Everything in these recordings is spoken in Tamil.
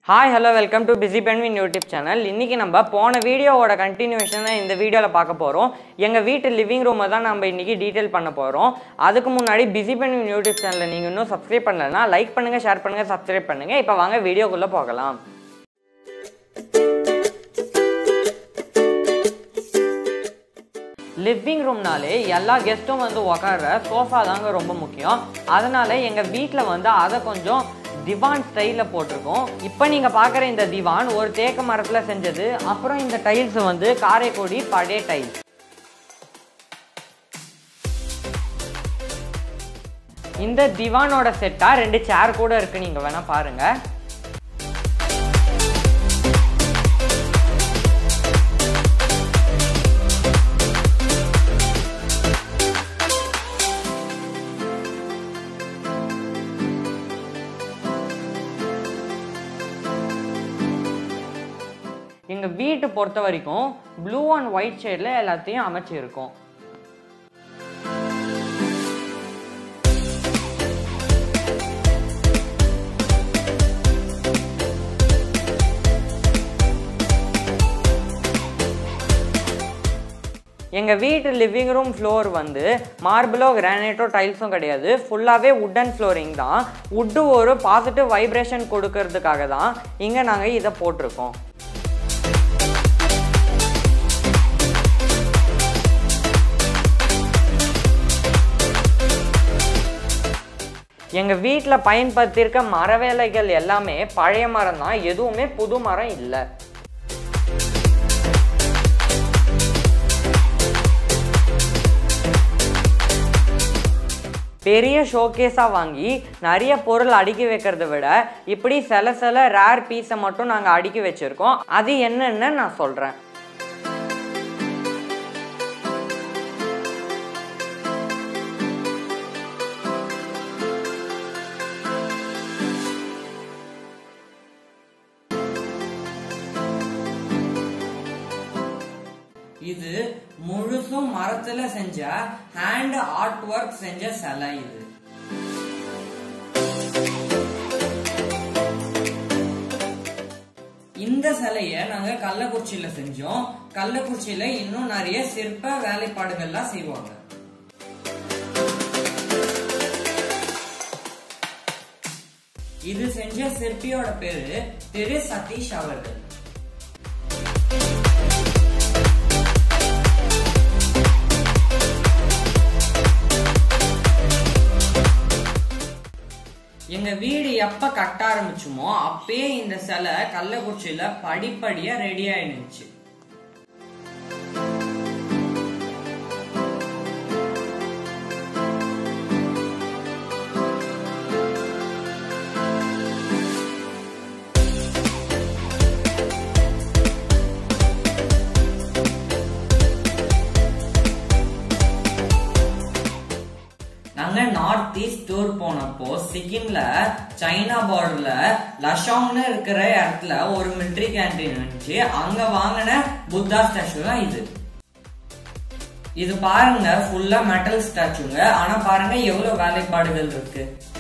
hi hello welcome to busy பென்வின் யூடியூப் சேனல் இன்றைக்கி நம்ம போன வீடியோவோட கண்டினியூஷனை இந்த வீடியோவில் பார்க்க போகிறோம் எங்கள் வீட்டு லிவிங் ரூமை தான் நம்ம இன்றைக்கி டீட்டெயில் பண்ண போகிறோம் அதுக்கு முன்னாடி பிஸி பென்வின் யூடியூப் சேனலை நீங்கள் இன்னும் சப்ஸ்கிரைப் பண்ணலன்னா லைக் பண்ணுங்கள் ஷேர் பண்ணுங்கள் சப்ஸ்கிரைப் பண்ணுங்கள் இப்போ வாங்க வீடியோக்குள்ளே போகலாம் லிவிங் ரூம்னாலே எல்லா கெஸ்ட்டும் வந்து உக்கார சோஃபா தாங்க ரொம்ப முக்கியம் அதனால எங்கள் வீட்டில் வந்து அதை கொஞ்சம் திவான் ஸ்டைலில் போட்டிருக்கோம் இப்போ நீங்கள் பார்க்குற இந்த திவான் ஒரு தேக்கு மரத்தில் செஞ்சது அப்புறம் இந்த டைல்ஸ் வந்து காரைக்குடி பழைய டைல்ஸ் இந்த திவானோட செட்டாக ரெண்டு சேர் கூட இருக்கு நீங்கள் வேணால் பாருங்கள் எங்கள் வீட்டு பொறுத்த வரைக்கும் ப்ளூ அண்ட் ஒயிட் ஷேடில் எல்லாத்தையும் அமைச்சிருக்கோம் எங்கள் வீட்டு லிவிங் ரூம் ஃப்ளோர் வந்து மார்பிளோ கிரானைட்டோ டைல்ஸும் கிடையாது ஃபுல்லாகவே உட்டன் ஃப்ளோரிங் தான் உட்டு ஒரு பாசிட்டிவ் வைப்ரேஷன் கொடுக்கறதுக்காக தான் இங்கே நாங்கள் இதை போட்டிருக்கோம் எங்கள் வீட்டில் பயன்படுத்தியிருக்க மர வேலைகள் எல்லாமே பழைய மரம் தான் எதுவுமே புது மரம் இல்லை பெரிய ஷோகேஸாக வாங்கி நிறைய பொருள் அடுக்கி வைக்கிறத விட இப்படி சில சில ரேர் பீஸை மட்டும் நாங்கள் அடுக்கி வச்சுருக்கோம் அது என்னன்னு நான் சொல்கிறேன் இது முழுசும் மரத்துல செஞ்ச ஹேண்ட் ஆர்ட் ஒர்க் செஞ்ச சிலை இது இந்த சிலைய நாங்க கள்ளக்குறிச்சியில செஞ்சோம் கள்ளக்குறிச்சியில இன்னும் நிறைய சிற்ப வேலைப்பாடுகள்லாம் செய்வாங்க இது செஞ்ச சிற்பியோட பேரு திரு சதீஷ் அவர்கள் எங்க வீடு எப்ப கட்ட ஆரம்பிச்சுமோ அப்பயே இந்த சிலை கள்ளக்குறிச்சியில படிப்படியா ரெடி ஆயிடுச்சு நாங்க நார்த் ஈஸ்ட் டூர் போனப்போ சிக்கிம்ல சைனா பார்டர்ல லஷாங்னு இருக்கிற இடத்துல ஒரு மிலிட்ரி கேண்டீன் இருந்துச்சு அங்க வாங்கின புத்தா ஸ்டாச்சு தான் இது இது பாருங்க ஃபுல்லா மெட்டல் ஸ்டாச்சுங்க ஆனா பாருங்க எவ்வளவு வேலைப்பாடுகள் இருக்கு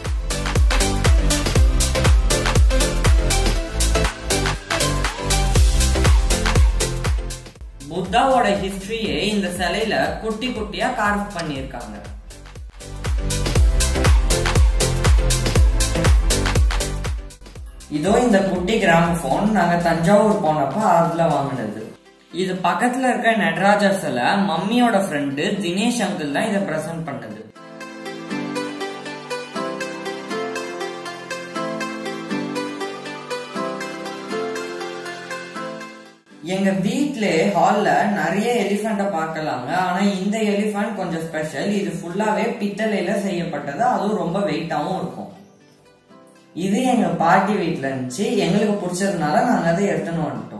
புத்தாவோட ஹிஸ்டரியே இந்த சிலையில குட்டி குட்டியா கார்வ் பண்ணியிருக்காங்க இதோ இந்த குட்டி கிராமபோன் நாங்க தஞ்சாவூர் போனப்ப அதுல வாங்கினது இது பக்கத்துல இருக்க நடராஜர் சிலை மம்மியோட ஃப்ரெண்டு தினேஷ் அங்கிள் தான் இதை பிரசன்ட் பண்ணது எங்க வீட்ல ஹால்ல நிறைய எலிஃபண்ட்டை பார்க்கலாங்க ஆனா இந்த எலிஃபண்ட் கொஞ்சம் ஸ்பெஷல் இது ஃபுல்லாவே பித்தளையில செய்யப்பட்டது அதுவும் ரொம்ப வெயிட்டாவும் இருக்கும் இது எங்க பாட்டி வீட்ல இருந்துச்சு எங்களுக்கு பிடிச்சதுனால நாங்க அதை எடுத்துன்னு வந்துட்டோம்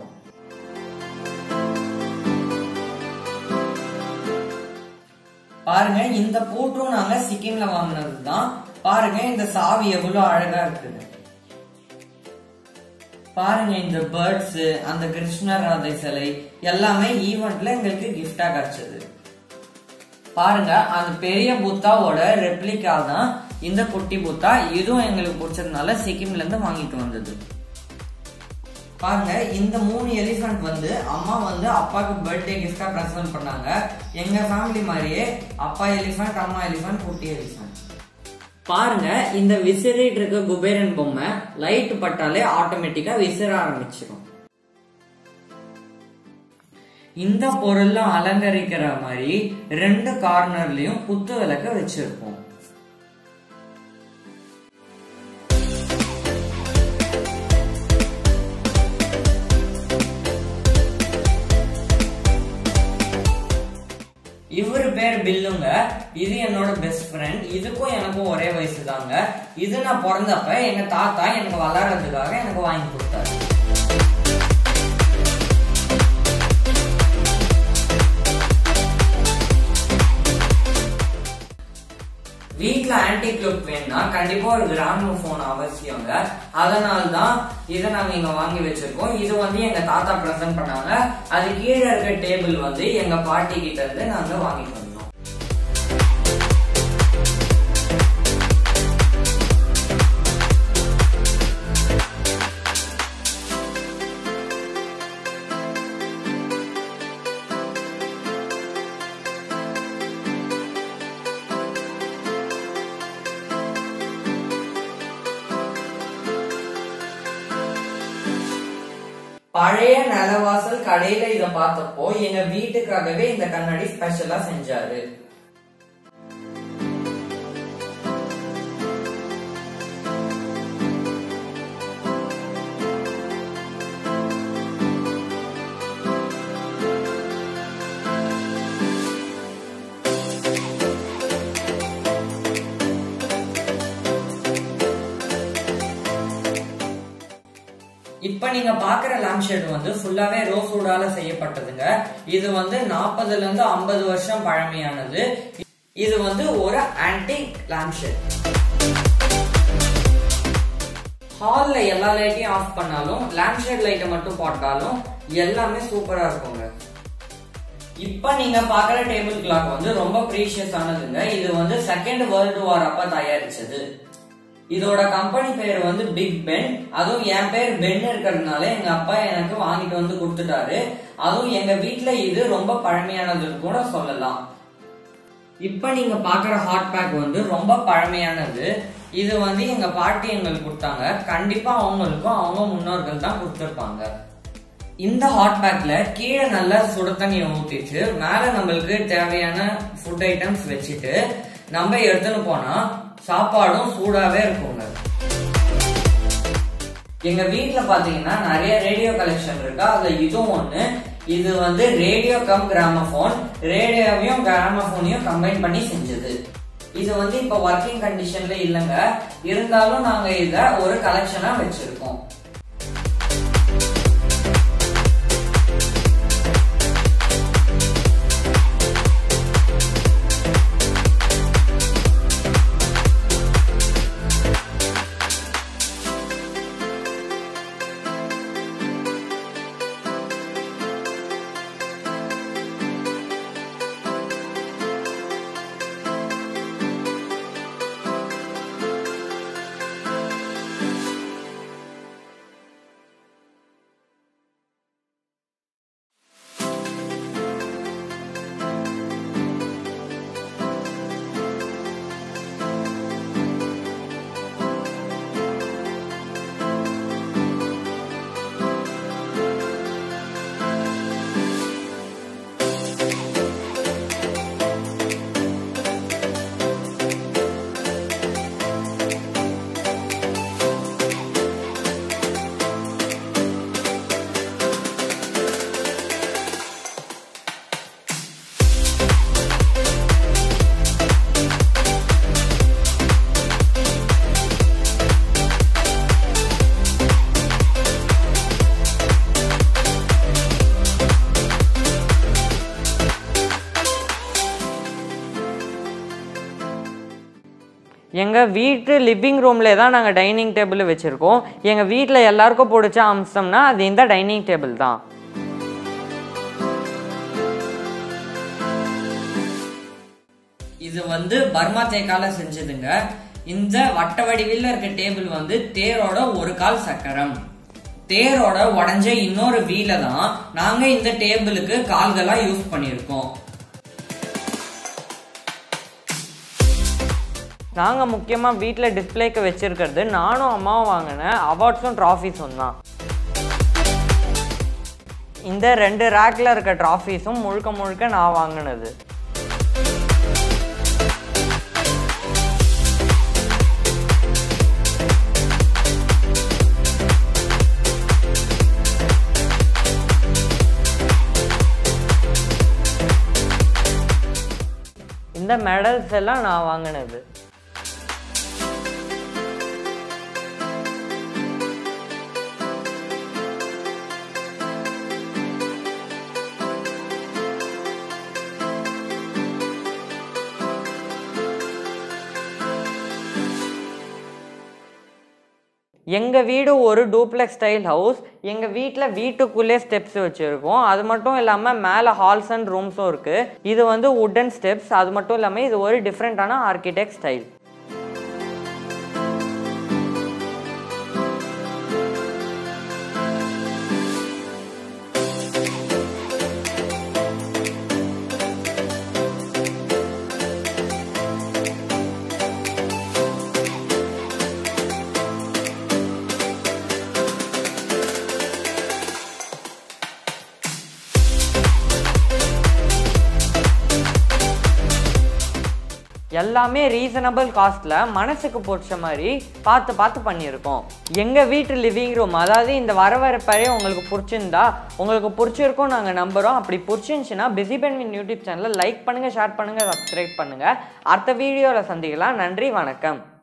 பாருங்க இந்த பூட்டும் நாங்க சிக்கிம்ல வாங்கினது தான் பாருங்க இந்த சாவி எவ்வளவு அழகா இருக்குது பாருங்க இந்த பேர்ட்ஸ் அந்த கிருஷ்ண ராதை சிலை எல்லாமே ஈவெண்ட்ல எங்களுக்கு கிஃப்டா கிடைச்சது பாருங்க அந்த பெரிய புத்தாவோட ரெப்ளிகா தான் இந்த குட்டி புத்தா இதுவும் எங்களுக்கு பிடிச்சதுனால சிக்கிம்ல இருந்து வாங்கிட்டு வந்தது பாருங்க இந்த மூணு எலிஃபண்ட் வந்து அம்மா வந்து அப்பாவுக்கு பர்த்டே கிஃப்டா ப்ரெசென்ட் பண்ணாங்க எங்க ஃபேமிலி மாதிரியே அப்பா எலிஃபண்ட் அம்மா எலிஃபண்ட் குட்டி எலிஃபண்ட் பாருங்க இந்த விசிறிட்டு இருக்க குபேரன் பொம்மை லைட் பட்டாலே ஆட்டோமேட்டிக்கா விசிற ஆரம்பிச்சிடும் இந்த பொருள்ல அலங்கரிக்கிற மாதிரி ரெண்டு கார்னர்லயும் குத்து விளக்க வச்சிருப்போம் இவரு பேர் பில்லுங்க இது என்னோட பெஸ்ட் ஃப்ரெண்ட் இதுக்கும் எனக்கும் ஒரே வயசு தாங்க இது நான் பிறந்தப்ப எங்க தாத்தா எனக்கு வளர்றதுக்காக எனக்கு வாங்கி கொடுத்தாரு வீட்ல ஆன்டிக் லுக் வேணும்னா கண்டிப்பா ஒரு கிராம போன் அவசியங்க அதனால தான் இதை நாங்க இங்க வாங்கி வச்சிருக்கோம் இது வந்து எங்க தாத்தா பிரசன்ட் பண்ணாங்க அது கீழே இருக்க டேபிள் வந்து எங்க பாட்டி கிட்ட இருந்து நாங்க வாங்கிட்டு வந்தோம் பழைய நிலவாசல் கடையில இத பார்த்தப்போ எங்க வீட்டுக்காகவே இந்த கண்ணாடி ஸ்பெஷலா செஞ்சாரு இப்ப நீங்க பாக்குற லேம்ப் ஷேட் வந்து ஃபுல்லாவே ரோஸ் வுடால செய்யப்பட்டதுங்க இது வந்து நாற்பதுல இருந்து ஐம்பது வருஷம் பழமையானது இது வந்து ஒரு ஆன்டிக் லேம்ப் ஷேட் ஹால்ல எல்லா லைட்டையும் ஆஃப் பண்ணாலும் லேம்ப் ஷேட் லைட்டை மட்டும் போட்டாலும் எல்லாமே சூப்பரா இருக்குங்க இப்ப நீங்க பாக்குற டேபிள் கிளாக் வந்து ரொம்ப ப்ரீஷியஸ் ஆனதுங்க இது வந்து செகண்ட் வேர்ல்டு வார் அப்ப தயாரிச்சது இதோட கம்பெனி பேர் வந்து பிக் பென் அதுவும் என் பேர் பென் இருக்கிறதுனால எங்க அப்பா எனக்கு வாங்கிட்டு வந்து கொடுத்துட்டாரு அதுவும் எங்க வீட்ல இது ரொம்ப பழமையானதுன்னு கூட சொல்லலாம் இப்ப நீங்க பாக்குற ஹாட் பேக் வந்து ரொம்ப பழமையானது இது வந்து எங்க பாட்டி எங்களுக்கு கொடுத்தாங்க கண்டிப்பா அவங்களுக்கும் அவங்க முன்னோர்கள் தான் கொடுத்திருப்பாங்க இந்த ஹாட் பேக்ல கீழே நல்லா சுட தண்ணியை ஊத்திட்டு மேல நம்மளுக்கு தேவையான ஃபுட் ஐட்டம்ஸ் வச்சுட்டு நம்ம எடுத்துன்னு போனா சாப்பாடும் சூடாவே இருக்குங்க எங்க வீட்ல பாத்தீங்கன்னா நிறைய ரேடியோ கலெக்ஷன் இருக்கு அதுல இதுவும் ஒண்ணு இது வந்து ரேடியோ கம் கிராமபோன் ரேடியோவையும் கிராமபோனையும் கம்பைன் பண்ணி செஞ்சது இது வந்து இப்ப ஒர்க்கிங் கண்டிஷன்ல இல்லைங்க இருந்தாலும் நாங்க இத ஒரு கலெக்ஷனா வச்சிருக்கோம் எங்கள் வீட்டு லிவிங் ரூம்ல தான் நாங்கள் டைனிங் டேபிள் வச்சுருக்கோம் எங்கள் வீட்டில் எல்லாருக்கும் பிடிச்ச அம்சம்னா அது இந்த டைனிங் டேபிள் தான் இது வந்து பர்மா தேக்கால செஞ்சதுங்க இந்த வட்ட வடிவில் இருக்க டேபிள் வந்து தேரோட ஒரு கால் சக்கரம் தேரோட உடஞ்ச இன்னொரு வீல தான் நாங்க இந்த டேபிளுக்கு கால்களா யூஸ் பண்ணியிருக்கோம் நாங்கள் முக்கியமாக வீட்டில் டிஸ்பிளேக்கு வச்சிருக்கிறது நானும் அம்மாவும் வாங்கின அவார்ட்ஸும் ட்ராஃபீஸும் தான் இந்த ரெண்டு ரேக்கில் இருக்க ட்ராஃபீஸும் முழுக்க முழுக்க நான் வாங்கினது இந்த மெடல்ஸ் எல்லாம் நான் வாங்கினது எங்கள் வீடு ஒரு டூப்ளெக்ஸ் ஸ்டைல் ஹவுஸ் எங்கள் வீட்டில் வீட்டுக்குள்ளே ஸ்டெப்ஸ் வச்சுருக்கோம் அது மட்டும் இல்லாமல் மேலே ஹால்ஸ் அண்ட் ரூம்ஸும் இருக்குது இது வந்து உட்டன் ஸ்டெப்ஸ் அது மட்டும் இல்லாமல் இது ஒரு டிஃப்ரெண்ட்டான ஆர்கிடெக்ட் ஸ்டைல் எல்லாமே ரீசனபிள் காஸ்ட்டில் மனசுக்கு பிடிச்ச மாதிரி பார்த்து பார்த்து பண்ணியிருக்கோம் எங்கள் வீட்டு லிவிங் ரூம் அதாவது இந்த வரவரப்பறையே உங்களுக்கு பிடிச்சிருந்தா உங்களுக்கு பிடிச்சிருக்கும் நாங்கள் நம்புகிறோம் அப்படி பிடிச்சிருந்துச்சின்னா பிஸி பென்வின் யூடியூப் சேனலை லைக் பண்ணுங்கள் ஷேர் பண்ணுங்கள் சப்ஸ்கிரைப் பண்ணுங்கள் அடுத்த வீடியோவில் சந்திக்கலாம் நன்றி வணக்கம்